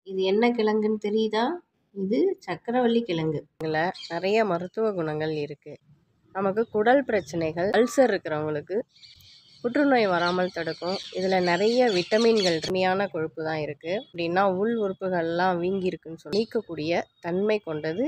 இது என்ன கிழங்குன்னு தெரியுதா இது சக்கரவள்ளி கிழங்கு இதில் நிறைய மருத்துவ குணங்கள் இருக்குது நமக்கு குடல் பிரச்சனைகள் அல்சர் இருக்கிறவங்களுக்கு புற்றுநோய் வராமல் தடுக்கும் இதில் நிறைய விட்டமின்கள் கம்மியான கொழுப்பு தான் இருக்குது அப்படின்னா உள் உறுப்புகள்லாம் வீங்கி இருக்குன்னு சொல்லி நீக்கக்கூடிய தன்மை கொண்டது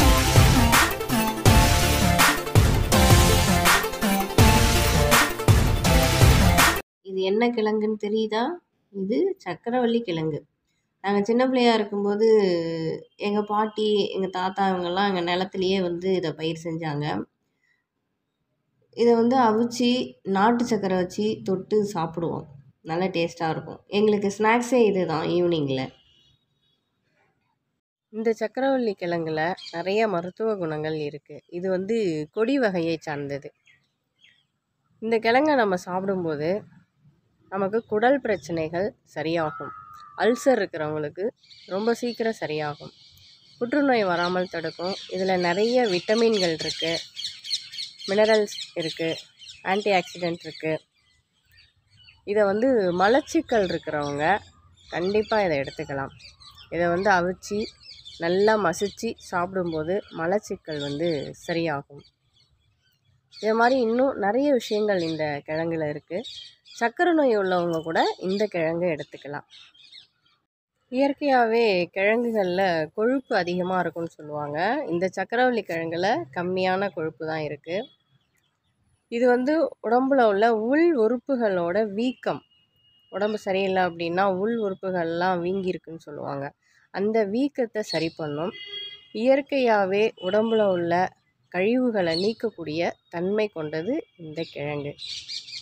இது என்ன கிழங்குன்னு தெரியுதா இது சக்கரவள்ளி கிழங்கு நாங்கள் சின்ன பிள்ளையா இருக்கும்போது எங்கள் பாட்டி எங்கள் தாத்தா இவங்கெல்லாம் எங்கள் நிலத்துலையே வந்து இதை பயிர் செஞ்சாங்க இதை வந்து அவிச்சு நாட்டு சக்கரை வச்சு தொட்டு சாப்பிடுவோம் நல்ல டேஸ்ட்டாக இருக்கும் எங்களுக்கு ஸ்நாக்ஸே இது தான் ஈவினிங்கில் இந்த சக்கரவள்ளி கிழங்குல நிறைய மருத்துவ குணங்கள் இருக்குது இது வந்து கொடி வகையை சார்ந்தது இந்த கிழங்கை நம்ம சாப்பிடும்போது நமக்கு குடல் பிரச்சனைகள் சரியாகும் அல்சர் இருக்கிறவங்களுக்கு ரொம்ப சீக்கிரம் சரியாகும் புற்றுநோய் வராமல் தடுக்கும் இதில் நிறைய விட்டமின்கள் இருக்குது மினரல்ஸ் இருக்குது ஆன்டி ஆக்சிடென்ட் இருக்குது இதை வந்து மலச்சிக்கல் இருக்கிறவங்க கண்டிப்பாக இதை எடுத்துக்கலாம் இதை வந்து அவிச்சு நல்லா மசிச்சு சாப்பிடும்போது மலச்சிக்கல் வந்து சரியாகும் இது மாதிரி இன்னும் நிறைய விஷயங்கள் இந்த கிழங்குல இருக்குது சர்க்கரை நோய் உள்ளவங்க கூட இந்த கிழங்கு எடுத்துக்கலாம் இயற்கையாகவே கிழங்குகளில் கொழுப்பு அதிகமாக இருக்கும்னு சொல்லுவாங்க இந்த சக்கரவள்ளி கிழங்குல கம்மியான கொழுப்பு தான் இருக்குது இது வந்து உடம்புல உள்ள உள் உறுப்புகளோட வீக்கம் உடம்பு சரியில்லை அப்படின்னா உள் உறுப்புகள்லாம் வீங்கி இருக்குன்னு சொல்லுவாங்க அந்த வீக்கத்தை சரி பண்ணும் இயற்கையாகவே உடம்புல உள்ள கழிவுகளை நீக்கக்கூடிய தன்மை கொண்டது இந்த கிழங்கு